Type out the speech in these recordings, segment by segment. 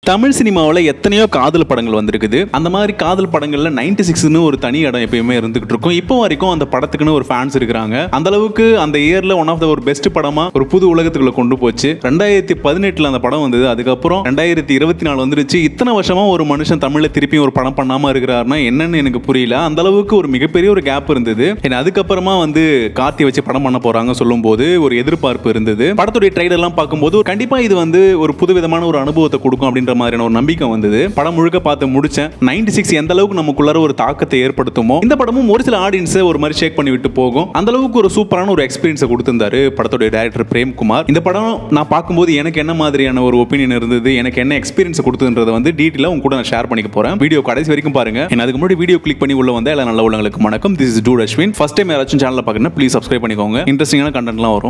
தமிழ் சினிமாவில் எத்தனையோ காதல் படங்கள் வந்திருக்குது அந்த மாதிரி காதல் படங்கள்ல நைன்டி சிக்ஸ்னு ஒரு தனி இடம் எப்பயுமே இருந்துகிட்டு இருக்கும் இப்போ வரைக்கும் அந்த படத்துக்குன்னு ஒரு ஃபேன்ஸ் இருக்கிறாங்க அந்த அளவுக்கு அந்த இயர்ல ஒன் ஆஃப் த ஒரு பெஸ்ட் படமா ஒரு புது உலகத்துக்குள்ள கொண்டு போச்சு ரெண்டாயிரத்தி பதினெட்டுல அந்த படம் வந்தது அதுக்கப்புறம் ரெண்டாயிரத்தி இருபத்தி நாலு வந்துருச்சு இத்தனை வருஷமா ஒரு மனுஷன் தமிழ்ல திருப்பி ஒரு படம் பண்ணாம இருக்கிறாருன்னா என்னன்னு எனக்கு புரியல அந்த அளவுக்கு ஒரு மிகப்பெரிய ஒரு கேப் இருந்தது ஏன்னா அதுக்கப்புறமா வந்து கார்த்தி வச்சு படம் பண்ண போறாங்க சொல்லும்போது ஒரு எதிர்பார்ப்பு இருந்தது படத்துடைய ட்ரைலர் எல்லாம் பார்க்கும்போது கண்டிப்பா இது வந்து ஒரு புதுவிதமான ஒரு அனுபவத்தை கொடுக்கும் அப்படின்ற மாதிரியான ஒரு நம்பிக்கை வந்தது படம் முழுக்க பார்த்து முடிச்சேன் நைன்டி சிக்ஸ் எந்த அளவுக்கு நமக்குள்ளார ஒரு தாக்கத்தை ஏற்படுத்துமோ இந்த படமும் ஒரு சில ஆடியன்ஸை ஒரு மாதிரி ஷேக் பண்ணி விட்டு போகும் அந்த அளவுக்கு ஒரு சூப்பரான ஒரு எக்ஸ்பீரியன்ஸை கொடுத்திருந்தாரு படத்துடைய டைரக்டர் பிரேம்குமார் இந்த படம் நான் பார்க்கும்போது எனக்கு என்ன மாதிரியான ஒரு ஒப்பீனியன் இருந்தது எனக்கு என்ன எக்ஸ்பீரியன்ஸ் கொடுத்ததுன்றதை வந்து டீட்டெயிலாக உங்க கூட நான் ஷேர் பண்ணிக்க போறேன் வீடியோ கடைசி வரைக்கும் பாருங்க என்ன அதுக்கு முன்னாடி வீடியோ கிளிக் பண்ணி உள்ள வந்தா எல்லாம் நல்ல உள்ளங்களுக்கு வணக்கம் this is to Ashwin first time யாராச்சும் சேனலில் பார்க்கணும் ப்ளீஸ் சப்ஸ்கிரைப் பண்ணிக்கோங்க இன்ட்ரெஸ்டிங்கான கண்டென்ட்லாம் வரும்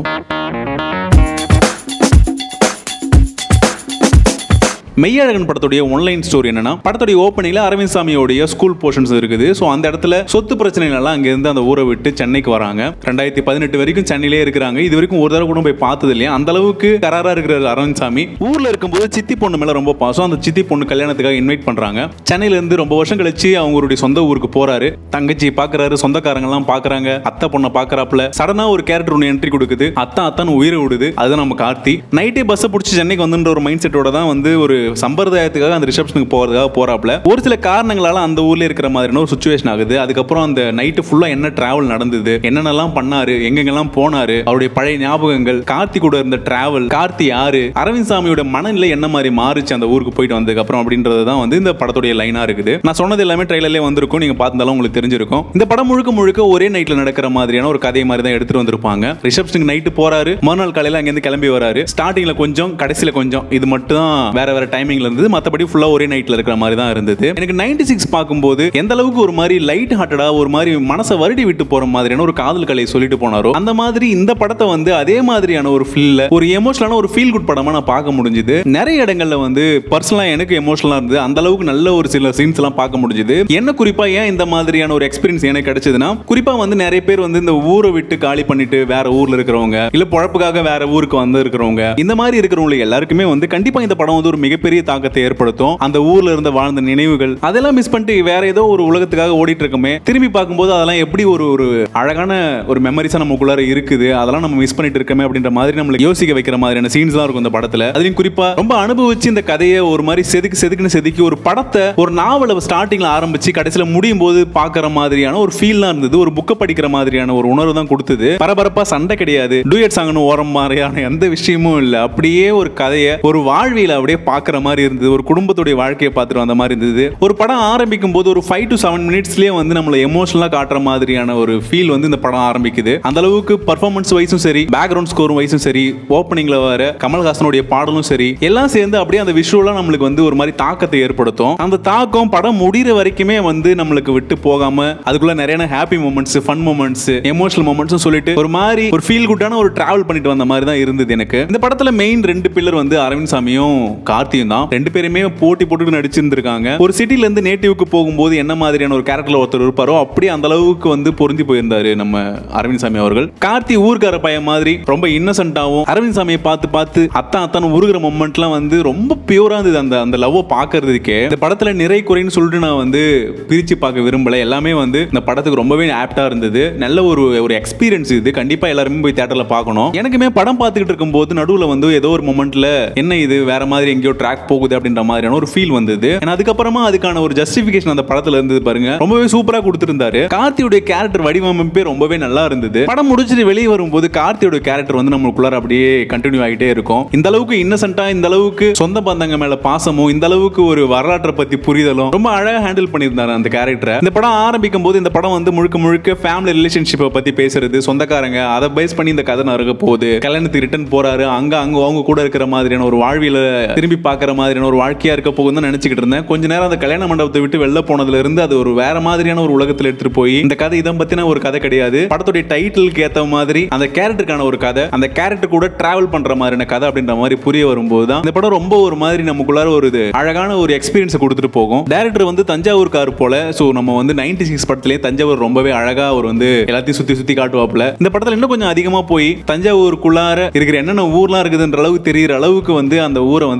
மெய்யழகன் படத்துடைய ஒன்லைன் ஸ்டோரி என்னன்னா படத்துடைய ஓப்பனிங்ல அரவிந்த் சாமியோடைய ஸ்கூல் போர்ஷன்ஸ் இருக்குது ஸோ அந்த இடத்துல சொத்து பிரச்சனைகள் அங்க இருந்து அந்த ஊரை விட்டு சென்னைக்கு வராங்க ரெண்டாயிரத்தி பதினெட்டு வரைக்கும் சென்னையிலே இருக்கிறாங்க இது வரைக்கும் ஒரு தடவை கூட போய் பார்த்தது இல்லையா அந்த அளவுக்கு கராரா இருக்கிற அரவிந்த் சாமி ஊர்ல இருக்கும்போது சித்தி பொண்ணு மேல ரொம்ப பாசம் அந்த சித்தி பொண்ணு கல்யாணத்துக்காக இன்வைட் பண்றாங்க சென்னையில இருந்து ரொம்ப வருஷம் கழிச்சு அவங்களுடைய சொந்த ஊருக்கு போறாரு தங்கச்சி பாக்குறாரு சொந்தக்காரங்க எல்லாம் பாக்குறாங்க அத்தை பொண்ணை பாக்குறாப்புல சடனா ஒரு கேரக்டர் ஒன்று என்ட்ரி கொடுக்குது அத்தா அத்தான் உயிரை விடுது அதுதான் நம்ம கார்த்தி நைட்டே பஸ்ஸை பிடிச்சி சென்னைக்கு வந்துன்ற ஒரு மைண்ட் செட்டோட தான் வந்து ஒரு சம்பிரதாயத்துக்காக அந்த ரிசப்ஷனுக்கு போறதுக்காக போறாப்ல ஒரு சில காரணங்களால அந்த ஊர்ல இருக்கிற மாதிரியான ஒரு சுச்சுவேஷன் ஆகுது அதுக்கப்புறம் அந்த நைட்டு ஃபுல்லா என்ன டிராவல் நடந்தது என்னென்னலாம் பண்ணாரு எங்கெங்கெல்லாம் போனாரு அவருடைய பழைய ஞாபகங்கள் கார்த்தி கூட இருந்த டிராவல் கார்த்தி யாரு அரவிந்த் சாமியோட மனநிலை என்ன மாதிரி மாறுச்சு அந்த ஊருக்கு போயிட்டு வந்ததுக்கு அப்புறம் அப்படின்றது தான் வந்து இந்த படத்துடைய லைனா இருக்குது நான் சொன்னது எல்லாமே ட்ரைலர்லேயே வந்திருக்கும் நீங்க பார்த்தாலும் உங்களுக்கு தெரிஞ்சிருக்கும் இந்த படம் முழுக்க முழுக்க ஒரே நைட்ல நடக்கிற மாதிரியான ஒரு கதை மாதிரி தான் எடுத்துட்டு வந்திருப்பாங்க ரிசப்ஷனுக்கு நைட்டு போறாரு மறுநாள் காலையில அங்கேருந்து கிளம்பி வராரு ஸ்டார்டிங்ல கொஞ்சம் கடைசியில கொஞ்சம் இது மட்டும் தான் வேற வேற டைமிங்ல இருந்தது மத்தபடி ஃபுல்லா ஒரே நைட்ல இருக்கிற மாதிரி தான் இருந்தது எனக்கு நைன்டி சிக்ஸ் பார்க்கும்போது எந்த அளவுக்கு ஒரு மாதிரி லைட் ஹார்ட்டடா ஒரு மாதிரி மனசை வருடி விட்டு போற மாதிரியான ஒரு காதல் கலையை சொல்லிட்டு போனாரோ அந்த மாதிரி இந்த படத்தை வந்து அதே மாதிரியான ஒரு ஃபீல்ல ஒரு எமோஷனலான ஒரு ஃபீல் குட் படமா நான் பார்க்க முடிஞ்சுது நிறைய இடங்கள்ல வந்து பர்சனலா எனக்கு எமோஷனலா இருந்தது அந்த அளவுக்கு நல்ல ஒரு சில சீன்ஸ் எல்லாம் பார்க்க முடிஞ்சுது என்ன குறிப்பா ஏன் இந்த மாதிரியான ஒரு எக்ஸ்பீரியன்ஸ் எனக்கு கிடைச்சதுன்னா குறிப்பா வந்து நிறைய பேர் வந்து இந்த ஊரை விட்டு காலி பண்ணிட்டு வேற ஊர்ல இருக்கிறவங்க இல்ல பொழப்புக்காக வேற ஊருக்கு வந்து இருக்கிறவங்க இந்த மாதிரி இருக்கிறவங்களுக்கு எல்லாருக்குமே வந்து கண்டிப்பா இந்த படம் வந்து ஒரு மிகப்பெரிய தாக்கத்தை ஏற்படுத்தும் அந்த ஊர்ல இருந்து வாழ்ந்த நினைவுகள் அதெல்லாம் மிஸ் பண்ணிட்டு வேற ஏதோ ஒரு உலகத்துக்காக ஓடிட்டு இருக்கோமே திரும்பி பார்க்கும்போது அதெல்லாம் எப்படி ஒரு ஒரு அழகான ஒரு மெமரிஸா நமக்குள்ளார இருக்குது அதெல்லாம் நம்ம மிஸ் பண்ணிட்டு இருக்கோமே அப்படின்ற மாதிரி நம்மளுக்கு யோசிக்க வைக்கிற மாதிரியான சீன்ஸ் தான் இருக்கும் இந்த படத்துல அதுலயும் குறிப்பா ரொம்ப அனுபவிச்சு இந்த கதையை ஒரு மாதிரி செதுக்கு செதுக்குன்னு செதுக்கி ஒரு படத்தை ஒரு நாவலை ஸ்டார்டிங்ல ஆரம்பிச்சு கடைசியில முடியும் போது பாக்குற மாதிரியான ஒரு ஃபீல்லாம் இருந்தது ஒரு புக்கை படிக்கிற மாதிரியான ஒரு உணர்வு தான் கொடுத்தது பரபரப்பா சண்டை கிடையாது டூயட் சாங்னு ஓரம் மாதிரியான எந்த விஷயமும் இல்ல அப்படியே ஒரு கதையை ஒரு வாழ்வியல அப்படியே பாக்குற மாதிரி இருந்தது ஒரு குடும்பத்துடைய வாழ்க்கையை பார்த்துட்டு வந்த மாதிரி இருந்தது ஒரு படம் ஆரம்பிக்கும் போது ஒரு ஃபைவ் டு செவன் மினிட்ஸ்லயே வந்து நம்மளை எமோஷனலா காட்டுற மாதிரியான ஒரு ஃபீல் வந்து இந்த படம் ஆரம்பிக்குது அந்த அளவுக்கு பர்ஃபார்மன்ஸ் வைஸும் சரி பேக்ரவுண்ட் ஸ்கோரும் வைஸும் சரி ஓப்பனிங்ல வர கமல்ஹாசனுடைய பாடலும் சரி எல்லாம் சேர்ந்து அப்படியே அந்த விஷுவலா நம்மளுக்கு வந்து ஒரு மாதிரி தாக்கத்தை ஏற்படுத்தும் அந்த தாக்கம் படம் முடிகிற வரைக்குமே வந்து நம்மளுக்கு விட்டு போகாம அதுக்குள்ள நிறைய happy moments fun moments emotional moments சொல்லிட்டு ஒரு மாதிரி ஒரு ஃபீல் குட்டான ஒரு டிராவல் பண்ணிட்டு வந்த மாதிரி தான் இருந்தது எனக்கு இந்த படத்துல மெயின் ரெண்டு பில்லர் வந்து அரவிந்த் சாமியும் கார்த்தியும் தான் ரெண்டு பேருமே போட்டி போட்டு நடிச்சிருந்திருக்காங்க ஒரு சிட்டில இருந்து நேட்டிவ்க்கு போகும்போது என்ன மாதிரியான ஒரு கேரக்டர்ல ஒருத்தர் இருப்பாரோ அப்படியே அந்த அளவுக்கு வந்து பொருந்தி போயிருந்தாரு நம்ம அரவிந்த் சாமி அவர்கள் கார்த்தி ஊர்க்கார பையன் மாதிரி ரொம்ப இன்னசென்ட்டாவும் அரவிந்த் சாமியை பார்த்து பார்த்து அத்தான் அத்தான் உருகிற மொமெண்ட்லாம் வந்து ரொம்ப பியூரா இருந்தது அந்த அந்த லவ்வை பார்க்கறதுக்கே இந்த படத்துல நிறை குறைன்னு சொல்லிட்டு நான் வந்து பிரிச்சு பார்க்க விரும்பல எல்லாமே வந்து இந்த படத்துக்கு ரொம்பவே ஆப்டா இருந்தது நல்ல ஒரு ஒரு எக்ஸ்பீரியன்ஸ் இது கண்டிப்பா எல்லாருமே போய் தேட்டர்ல பார்க்கணும் எனக்குமே படம் பார்த்துக்கிட்டு இருக்கும்போது நடுவில் வந்து ஏதோ ஒரு மொமெண்ட்ல என்ன இது வேற மாதிரி எங்கேயோ ட்ராக் போகுது அப்படின்ற மாதிரியான ஒரு ஃபீல் வந்தது And அதுக்கப்புறமா அதுக்கான ஒரு ஜஸ்டிபிகேஷன் அந்த படத்துல இருந்தது பாருங்க ரொம்பவே சூப்பரா கொடுத்திருந்தாரு கார்த்தியுடைய கேரக்டர் வடிவமைப்பே ரொம்பவே நல்லா இருந்தது படம் முடிச்சுட்டு வெளியே வரும்போது கார்த்தியோட கேரக்டர் வந்து நம்மளுக்குள்ளார அப்படியே கண்டினியூ ஆகிட்டே இருக்கும் இந்த அளவுக்கு இன்னசென்ட்டா இந்த அளவுக்கு சொந்த பந்தங்க மேல பாசமும் இந்த அளவுக்கு ஒரு வரலாற்றை பத்தி புரிதலும் ரொம்ப அழகா ஹேண்டில் பண்ணியிருந்தாரு அந்த கேரக்டரை இந்த படம் ஆரம்பிக்கும் போது இந்த படம் வந்து முழுக்க முழுக்க ஃபேமிலி ரிலேஷன்ஷிப்பை பத்தி பேசுறது சொந்தக்காரங்க அதை பேஸ் பண்ணி இந்த கதை நடக்க போகுது கல்யாணத்துக்கு ரிட்டர்ன் போறாரு அங்க அங்க அவங்க கூட இருக்கிற மாதிரியான ஒரு வாழ்வியல திரும்பி பார்க்குற மாதிரியான ஒரு வாழ்க்கையா இருக்க போகுதுன்னு தான் நினைச்சுக்கிட்டு இருந்தேன் கொஞ்ச நேரம் அந்த கல்யாண மண்டபத்தை விட்டு வெளில போனதுல இருந்து அது ஒரு வேற மாதிரியான ஒரு உலகத்துல எடுத்துட்டு போய் இந்த கதை இதை பத்தின ஒரு கதை கிடையாது படத்துடைய டைட்டிலுக்கு ஏத்த மாதிரி அந்த கேரக்டருக்கான ஒரு கதை அந்த கேரக்டர் கூட டிராவல் பண்ற மாதிரியான கதை அப்படின்ற மாதிரி புரிய வரும்போது தான் இந்த படம் ரொம்ப ஒரு மாதிரி நமக்குள்ளார ஒரு இது அழகான ஒரு எக்ஸ்பீரியன்ஸ் கொடுத்துட்டு போகும் டேரக்டர் வந்து தஞ்சாவூர் கார் போல ஸோ நம்ம வந்து நைன்டி சிக்ஸ் படத்திலே தஞ்சாவூர் ரொம்பவே அழகா அவர் வந்து எல்லாத்தையும் சுத்தி சுத்தி காட்டுவாப்ல இந்த படத்துல இன்னும் கொஞ்சம் அதிகமா போய் தஞ்சாவூருக்குள்ளார இருக்கிற என்னென்ன ஊர்லாம் இருக்குதுன்ற அளவுக்கு தெரியிற அளவுக்கு வந்து அந்த ஊரை வந்து ரொம்ப நம்மளுக்கு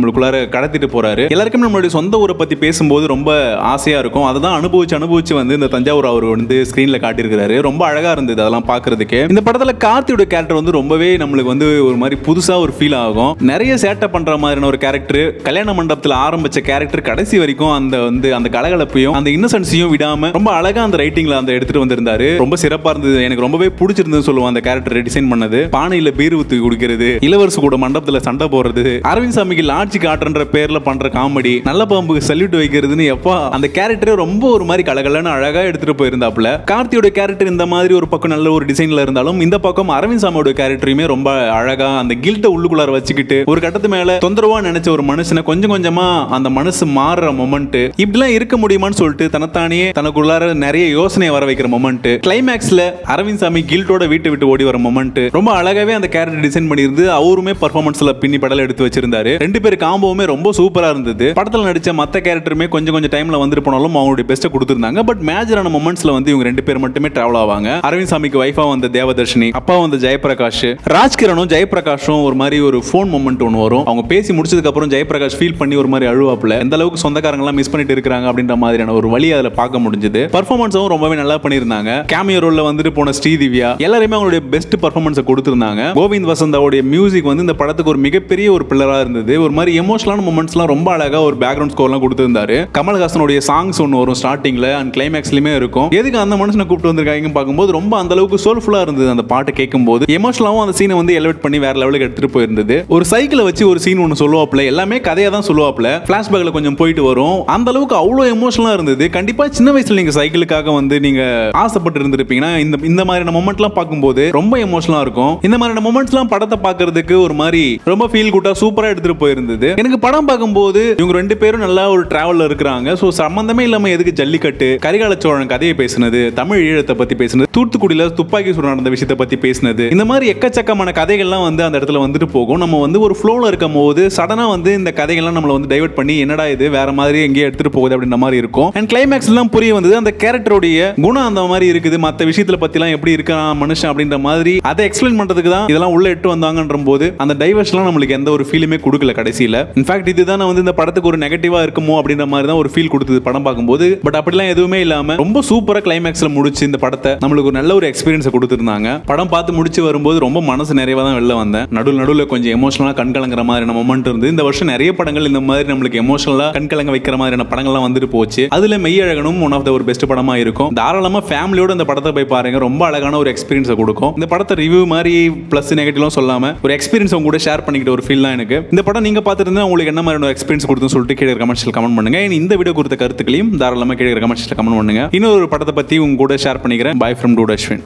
நம்மளுக்குள்ளார கடத்திட்டு போறாரு எல்லாருக்கும் நம்மளுடைய சொந்த ஊரை பத்தி பேசும்போது ரொம்ப ஆசையா இருக்கும் அதை தான் அனுபவிச்சு அனுபவிச்சு வந்து இந்த தஞ்சாவூர் அவர் வந்து ஸ்கிரீன்ல காட்டியிருக்கிறாரு ரொம்ப அழகா இருந்தது அதெல்லாம் பாக்குறதுக்கு இந்த படத்துல கார்த்தியோட கேரக்டர் வந்து ரொம்பவே நம்மளுக்கு வந்து ஒரு மாதிரி புதுசா ஒரு ஃபீல் ஆகும் நிறைய சேட்டை பண்ற மாதிரியான ஒரு கேரக்டர் கல்யாண மண்டபத்தில் ஆரம்பிச்ச கேரக்டர் கடைசி வரைக்கும் அந்த வந்து அந்த கலகலப்பையும் அந்த இன்னசென்ஸையும் விடாம ரொம்ப அழகா அந்த ரைட்டிங்ல அந்த எடுத்துட்டு வந்திருந்தாரு ரொம்ப சிறப்பா இருந்தது எனக்கு ரொம்பவே பிடிச்சிருந்தது சொல்லுவாங்க அந்த கேரக்டர் டிசைன் பண்ணது பானையில பீர் ஊத்தி குடிக்கிறது இளவரசு கூட மண்டபத்துல சண்டை போடுறது அரவிந்த் சாமிக்கு லாட்சி காட்டுன்ற பேர்ல பண்ற காமெடி நல்ல பாம்புக்கு சல்யூட் வைக்கிறதுன்னு எப்பா அந்த கேரக்டரே ரொம்ப ஒரு மாதிரி கலகலன்னு அழகா எடுத்துட்டு போயிருந்தாப்புல கார்த்தியோட கேரக்டர் இந்த மாதிரி ஒரு பக்கம் நல்ல ஒரு டிசைன்ல இருந்தாலும் இந்த பக்கம் அரவிந்த் சாமியோட கேரக்டருமே ரொம்ப அழகா அந்த கில்ட்ட உள்ளுக்குள்ளார வச்சுக்கிட்டு ஒரு கட்டத்து மேல தொந்தரவா நினைச்ச ஒரு மனுஷனை கொஞ்சம் கொஞ்சமா அந்த மனசு மாறுற மொமெண்ட் இப்படிலாம் இருக்க முடியுமான்னு சொல்லிட்டு தனத்தானே தனக்குள்ளார நிறைய யோசனையை வர வைக்கிற மொமெண்ட் கிளைமேக்ஸ்ல அரவிந்த் சாமி கில்ட்டோட வீட்டை விட்டு ஓடி வர மொமெண்ட் ரொம்ப அழகாவே அந்த கேரக்டர் டிசைன் பண்ணியிருந்து அவருமே பர்ஃபார்மன்ஸ்ல பின்னி படல எடுத்து வச்சிருந்தாரு ரெண்டு பேர் காம்போவுமே ரொம்ப சூப்பரா இருந்தது படத்துல நடிச்ச மத்த கேரக்டருமே கொஞ்சம் கொஞ்சம் டைம்ல வந்துட்டு போனாலும் அவங்களுடைய பெஸ்ட்டை கொடுத்திருந்தாங்க பட் மேஜரான மொமெண்ட்ஸ்ல வந்து இவங்க ரெண்டு பேர் மட்டுமே டிராவல் ஆவாங்க அரவிந்த் சாமிக்கு வைஃபா வந்த தேவதர்ஷினி அப்பா வந்த ஜெயபிரகாஷ் ராஜ்கிரனும் ஜெயபிரகாஷும் ஒரு மாதிரி ஒரு ஃபோன் மொமெண்ட் ஒன்று வரும் அவங்க பேசி முடிச்சதுக்கு அப்புறம் ஜெயபிரகாஷ் ஃபீல் பண்ணி ஒரு மாதிரி அழுவாப்புல எந்த அளவுக்கு சொந்தக்காரங்களாம் மிஸ் பண்ணிட்டு இருக்காங்க அப்படின்ற மாதிரியான ஒரு வழி அதில் பார்க்க முடிஞ்சது பர்ஃபார்மன்ஸும் ரொம்பவே நல்லா பண்ணியிருந்தாங்க கேமியோ ரோல்ல வந்துட்டு போன ஸ்ரீதிவ்யா எல்லாருமே அவங்களுடைய பெஸ்ட் பர்ஃபார்மன்ஸை கொடுத்திருந்தாங்க கோவிந்த் வசந்தாவுடைய மியூசிக் வந்து இந்த படத்துக்கு ஒரு மிகப்பெரிய ஒரு பில்லரா இருந்தது ஒரு மாதிரி எமோஷனலான மூமெண்ட்ஸ்லாம் ரொம்ப அழகா ஒரு பேக்ரவுண்ட் ஸ்கோர்லாம் கொடுத்திருந்தாரு கமல்ஹாசனுடைய சாங்ஸ் ஒன்று வரும் ஸ்டார்டிங்ல அண்ட் கிளைமேக்ஸ்லயுமே இருக்கும் எதுக்கு அந்த மனுஷனை கூப்பிட்டு வந்திருக்காங்கன்னு பார்க்கும்போது ரொம்ப அந்த அளவுக்கு சோல்ஃபுல்லா இருந்தது அந்த பாட்டு கேட்கும்போது எமோஷனலாவும் அந்த சீனை வந்து எலிவேட் பண்ணி வேற லெவலுக்கு எடுத்துட்டு போயிருந்தது ஒரு சைக்கிளை வச்சு ஒரு சீன் ஒன்று சொல்லுவாப்ல எல்லாமே கதையா தான் சொல்லுவாப்ல பிளாஷ்பேக்ல கொஞ்சம் போயிட்டு வரும் அந்த அளவுக்கு அவ்வளோ எமோஷனலா இருந்தது கண்டிப்பா சின்ன வயசுல நீங்க சைக்கிளுக்காக வந்து நீங்க ஆசைப்பட்டு இருந்திருப்பீங்கன்னா இந்த இந்த மாதிரியான மொமெண்ட்லாம் பார்க்கும்போது ரொம்ப எமோஷனலா இருக்கும் இந்த மாதிரியான மொமெண்ட்ஸ்லாம் படத்தை பார்க்கறதுக்கு ஒரு மாதிரி ரொம்ப ஃபீல் குட்டா சூப்பரா எடுத்துட்டு போயிருந்தது எனக்கு படம் பார்க்கும்போது இவங்க ரெண்டு பேரும் நல்லா ஒரு டிராவல்ல இருக்கிறாங்க ஸோ சம்பந்தமே இல்லாம எதுக்கு ஜல்லிக்கட்டு கரிகால சோழன் கதையை பேசுனது தமிழ் ஈழத்தை பத்தி பேசுனது தூத்துக்குடியில துப்பாக்கி சூடு நடந்த விஷயத்தை பத்தி பேசுனது இந்த மாதிரி எக்கச்சக்கமான கதைகள்லாம் வந்து அந்த இடத்துல வந்துட்டு போகும் நம்ம வந்து ஒரு ஃப்ளோவில் இருக்கும் போது சடனாக வந்து இந்த கதைகள்லாம் நம்மளை வந்து டைவர்ட் பண்ணி என்னடா இது வேற மாதிரி எங்கேயோ எடுத்துட்டு போகுது அப்படின்ற மாதிரி இருக்கும் அண்ட் கிளைமேக்ஸ் எல்லாம் புரிய வந்தது அந்த கேரக்டருடைய குணம் அந்த மாதிரி இருக்குது மற்ற விஷயத்துல பத்திலாம் எப்படி இருக்கான் மனுஷன் அப்படின்ற மாதிரி அதை எக்ஸ்பிளைன் பண்றதுக்கு தான் இதெல்லாம் உள்ள எட்டு வந்தாங்கன்ற போது அந்த டைவர்ஸ்லாம் நம்மளுக்கு எந்த ஒரு ஃபீலுமே கொடுக்கல கடைசியில் இன்ஃபேக்ட் இதுதான் வந்து இந்த படத்துக்கு ஒரு நெகட்டிவா இருக்குமோ அப்படின்ற மாதிரி தான் ஒரு ஃபீல் கொடுத்தது படம் பார்க்கும்போது பட் அப்படிலாம் எதுவுமே இல்லாம ரொம்ப சூப்பரா கிளைமேக்ஸ்ல முடிச்சு இந்த படத்தை நம்மளுக்கு ஒரு நல்ல ஒரு எக்ஸ்பீரியன்ஸை கொடுத்துருந்தாங்க படம் பார்த்து முடிச்சு வரும்போது ரொம்ப மனசு நிறைவா தான் வெளில வந்தேன் நடுவில் நடுவில் கொஞ்சம் எமோஷனலாக கண் கலங்குற மாதிரியான மொமெண்ட் இருந்து இந்த வருஷம் நிறைய படங்கள் இந்த மாதிரி நம்மளுக்கு எமோஷனலாக கண் கலங்க வைக்கிற மாதிரியான படங்கள்லாம் வந்துட்டு போச்சு அதுல மெய்யழகனும் ஒன் ஆஃப் த ஒரு பெஸ்ட் படமா இருக்கும் தாராளமா ஃபேமிலியோட இந்த படத்தை போய் பாருங்க ரொம்ப அழகான ஒரு எக்ஸ்பீரியன்ஸை கொடுக்கும் இந்த படத்தை ரிவ்யூ மாதிரி ப்ளஸ் நெகட்டிவ்லாம் சொல்லாம ஒரு எக்ஸ்பீரியன்ஸ் உங்க கூட ஷேர் பண்ணிக்கிட்ட ஒரு ஃபீல் தான் எனக்கு இந்த படம் நீங்க பார்த்துருந்தா உங்களுக்கு என்ன மாதிரியான எக்ஸ்பீரியன்ஸ் கொடுத்துன்னு சொல்லிட்டு கீழே கமெண்ட்ஸில் கமெண்ட் பண்ணுங்க இனி இந்த வீடியோ கொடுத்த கருத்துக்களையும் தாராளமாக கீழே கமெண்ட்ஸில் கமெண்ட் பண்ணுங்க இன்னொரு படத்தை பத்தி உங்க கூட ஷேர் பண்ணிக்கிறேன் பாய் ஃப்ரம் டூட் அஸ்வின்